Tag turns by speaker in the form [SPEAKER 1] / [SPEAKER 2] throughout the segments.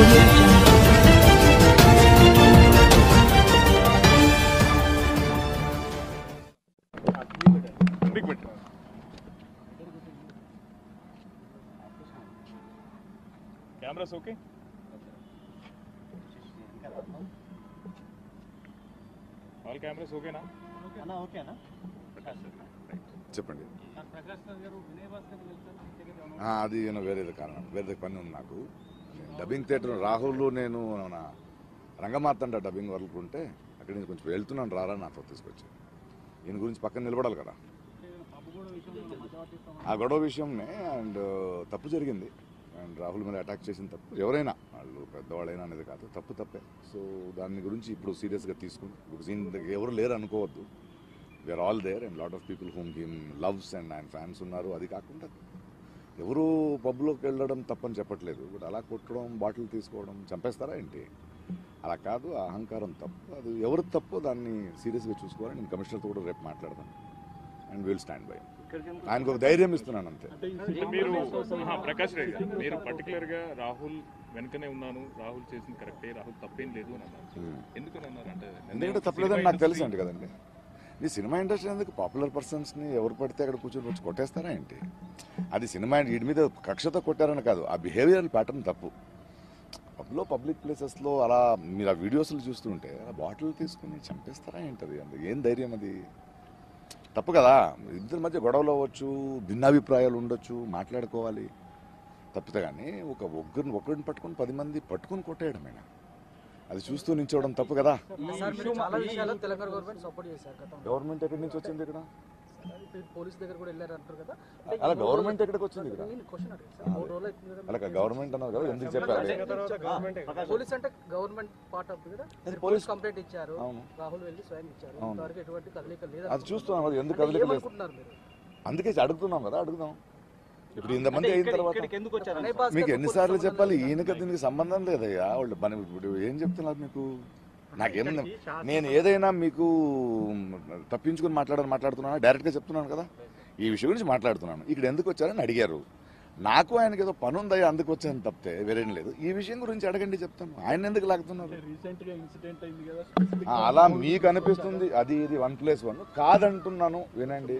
[SPEAKER 1] audio jungle.
[SPEAKER 2] కిందికి పెట్టు cameras okay all cameras ఓకేనా
[SPEAKER 3] అన్నా ఓకేనా
[SPEAKER 4] చెప్పండి
[SPEAKER 3] ప్రకాష్ రాజ్ గారు వినయ్ భాస్కర్ వెళ్తారు
[SPEAKER 4] ఆ, అది ఏమో వేరేది కారణం వేరే పని ఉంది నాకు డబ్బింగ్ థియేటర్ రాహుల్ నేను మన రంగమార్తండ డబ్బింగ్ వరకు ఉంటే అక్కడి నుంచి కొంచెం వెళ్తున్నాను రారా నాతో తీసుకొచ్చి ఈయన గురించి పక్కన నిలబడాలి కదా
[SPEAKER 3] పప్పు కూడా విషయంలో మధ్యవర్తి
[SPEAKER 4] ఆ గొడవ విషయంనే అండ్ తప్పు జరిగింది అండ్ రాహుల్ మీద అటాక్ చేసిన తప్పు ఎవరైనా వాళ్ళు పెద్దవాళ్ళైనా అనేది కాదు తప్పు తప్పే సో దాని గురించి ఇప్పుడు సీరియస్గా తీసుకుని బికాస్ ఈయన ఎవరు లేరు అనుకోవద్దు we are all there and lot of people home him loves and ఆయన ఫ్యాన్స్ ఉన్నారు అది కాకుండా ఎవరు పబ్లోకి వెళ్ళడం తప్పని చెప్పట్లేదు బట్ అలా కొట్టడం బాటిల్ తీసుకోవడం చంపేస్తారా ఏంటి అలా కాదు ఆ అహంకారం తప్పు అది ఎవరు తప్పు దాన్ని సీరియస్గా చూసుకోవాలి నేను కమిషనర్తో కూడా రేపు మాట్లాడదాం అండ్ విల్ స్టాండ్ బై ఆయనకు ఒక ధైర్యం ఇస్తున్నాను అంతే
[SPEAKER 2] మీరు ఆహా, ప్రకాష్ రెడ్డి గారు మీరు పర్టికులర్ గా రాహుల్ వెనకనే ఉన్నాను రాహుల్ చేసింది కరెక్టే రాహుల్ తప్పేం లేదు అని అన్నారు
[SPEAKER 4] Hmm.
[SPEAKER 2] ఎందుకని అన్నారు అంటే
[SPEAKER 4] ఎందుకంటే తప్పలేదని నాకు తెలుసు అండి కదండి ఈ సినిమా ఇండస్ట్రీ ఎందుకు పాపులర్ పర్సన్స్ని ఎవరు పడితే అక్కడ కూర్చొని వచ్చి కొట్టేస్తారా ఏంటి అది సినిమా వీటి మీద కక్షతో కొట్టారని కాదు ఆ బిహేవియరల్ ప్యాటర్న్ తప్పు పబ్లో పబ్లిక్ ప్లేసెస్లో అలా మీరు ఆ వీడియోస్లో చూస్తుంటే అలా బాటిల్ తీసుకుని చంపేస్తారా ఏంటది అందుకు ఏం ధైర్యం అది తప్పు కదా ఇద్దరి మధ్య గొడవలు అవ్వచ్చు భిన్నాభిప్రాయాలు ఉండొచ్చు మాట్లాడుకోవాలి తప్పితే కానీ ఒక ఒక్కరిని ఒక్కరిని పట్టుకొని పది మంది పట్టుకొని కొట్టేయడమేనా అది చూస్తూ నించోవడం తప్పు కదా
[SPEAKER 5] సార్ మీరు చాలా విషయాల్లో తెలంగాణ గవర్నమెంట్ సపోర్ట్ చేశారు గతంలో
[SPEAKER 4] గవర్నమెంట్ ఎక్కడి నుంచి వచ్చింది ఇక్కడ
[SPEAKER 5] ఇప్పుడు పోలీస్ దగ్గర కూడా వెళ్ళారు అంటారు కదా
[SPEAKER 4] అలా గవర్నమెంట్ ఎక్కడికి వచ్చింది ఇక్కడ
[SPEAKER 5] నేను క్వశ్చన్ అడిగాను సార్ మూడు రోజులు అవుతుంది కదా
[SPEAKER 4] అలా గవర్నమెంట్ అన్నారు కదా ఎందుకు చెప్పాలి
[SPEAKER 5] పోలీస్ అంటే గవర్నమెంట్ పార్ట్ ఆఫ్ కదా
[SPEAKER 4] అది
[SPEAKER 5] పోలీస్
[SPEAKER 4] పోలీస్
[SPEAKER 5] కంప్లైంట్ ఇచ్చారు
[SPEAKER 4] అవును
[SPEAKER 5] రాహుల్ వెళ్ళి స్వయం ఇచ్చారు
[SPEAKER 4] అవును.
[SPEAKER 5] ఇంతవరకు ఎటువంటి కదలిక లేదు
[SPEAKER 4] అది చూస్తున్నాం కదా ఎందుకు
[SPEAKER 5] అంటే
[SPEAKER 4] కదలిక లేదు
[SPEAKER 5] ఏమనుకుంటున్నారు మీరు
[SPEAKER 4] అందుకే అడుగుతున్నాం కదా అడుగుదాం ఇప్పుడు ఇంతమంది అయిన తర్వాత
[SPEAKER 3] ఎందుకు వచ్చారు
[SPEAKER 5] వినయ్ భాస్కర్
[SPEAKER 4] మీకు
[SPEAKER 5] కు
[SPEAKER 4] ఎన్నిసార్లు
[SPEAKER 5] పోలీస్
[SPEAKER 4] చెప్పాలి
[SPEAKER 5] సంబంధం
[SPEAKER 4] ఈయనకి దీనికి సంబంధం లేదయ్యా వాళ్ళు పని ఇప్పుడు ఏం చెప్తున్నారు మీకు నాకేం నేను ఏదైనా మీకు తప్పించుకుని మాట్లాడాలని మాట్లాడుతున్నాను డైరెక్ట్గా చెప్తున్నాను కదా ఈ విషయం గురించి మాట్లాడుతున్నాను ఇక్కడ ఎందుకు వచ్చారని అడిగారు నాకు ఆయనకి ఏదో పని ఉందయ్యా అందుకు వచ్చాను తప్పితే వేరేం లేదు ఈ విషయం గురించి అడగండి చెప్తాను ఆయన ఎందుకు లాగుతున్నారు
[SPEAKER 3] రీసెంట్ గా ఇన్సిడెంట్ అయింది కదా
[SPEAKER 4] ఆ, అలా మీకు అనిపిస్తుంది అది ఇది వన్ ప్లేస్ వన్ కాదంటున్నాను వినండి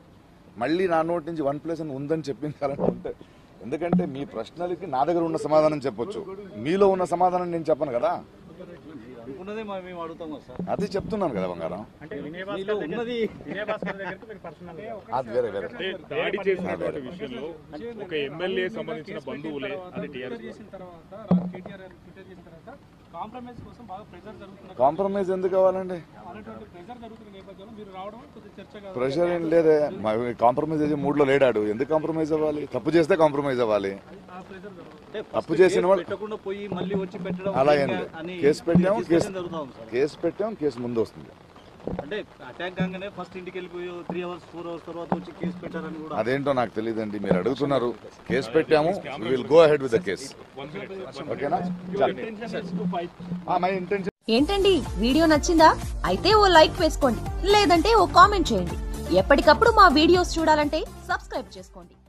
[SPEAKER 4] మళ్ళీ నా నోటి నుంచి వన్ ప్లేస్ అని ఉందని చెప్పించాలనుకుంటే ఎందుకంటే మీ ప్రశ్నలకి నా దగ్గర ఉన్న సమాధానం చెప్పొచ్చు మీలో ఉన్న సమాధానం నేను చెప్పను కదా
[SPEAKER 3] అనుకున్నదే మరి మేము అడుగుతాం కదా సార్
[SPEAKER 4] అది చెప్తున్నాను కదా బంగారం
[SPEAKER 3] అంటే వినయ్ భాస్కర్ ఉన్నది వినయ్ భాస్కర్ దగ్గరికి మీరు పర్సనల్
[SPEAKER 4] అది వేరే వేరే
[SPEAKER 2] అంటే దాడి చేసినటువంటి విషయంలో ఒక ఎమ్మెల్యే సంబంధించిన బంధువులే అది టీఆర్ఎస్
[SPEAKER 3] చేసిన తర్వాత కేటీఆర్ ట్విట్టర్ చేసిన తర్వాత కాంప్రమైజ్ కోసం బాగా ప్రెజర్ జరుగుతున్న
[SPEAKER 4] కాంప్రమైజ్ ఎందుకు కావాలండి
[SPEAKER 3] అలాంటి ప్రెజర్ జరుగుతున్న నేపథ్యంలో మీరు రావడం కొద్దిగా చర్చగా
[SPEAKER 4] ప్రెషర్ ఏం లేదే కాంప్రమైజ్ చేసే మూడ్లో లేడాడు ఎందుకు కాంప్రమైజ్ అవ్వాలి తప్పు చేస్తే కాంప్రమైజ్ అవ్వాలి
[SPEAKER 3] ఆ ప్రెజర్ జరుగుతుంది
[SPEAKER 4] తప్పు చేసిన వాళ్ళు
[SPEAKER 6] పెట్టకుండా పోయి మళ్ళీ వచ్చి పెట్టడం
[SPEAKER 4] అలా ఏం
[SPEAKER 6] ఇంకా
[SPEAKER 4] లేదు.
[SPEAKER 6] అని
[SPEAKER 4] కేసు పెట్టాము,
[SPEAKER 6] discussion
[SPEAKER 4] కేసు-
[SPEAKER 6] జరుగుతా ఉంది సార్
[SPEAKER 4] కేసు పెట్టాం కేసు ముందు వస్తుంది
[SPEAKER 6] అంటే అటాక్ కాగానే ఫస్ట్ ఇంటికి వెళ్ళిపోయి త్రీ అవర్స్ ఫోర్ అవర్స్ తర్వాత వచ్చి కేసు పెట్టారని కూడా
[SPEAKER 4] అదేంటో నాకు తెలియదండి మీరు అడుగుతున్నారు కేసు పెట్టాము will go ahead with the case
[SPEAKER 2] one minute
[SPEAKER 4] ఓకేనా మై ఇంటెన్షన్
[SPEAKER 7] ఏంటండి వీడియో నచ్చిందా అయితే ఓ లైక్ వేసుకోండి లేదంటే ఓ కామెంట్ చేయండి ఎప్పటికప్పుడు మా వీడియోస్ చూడాలంటే సబ్స్క్రైబ్ చేసుకోండి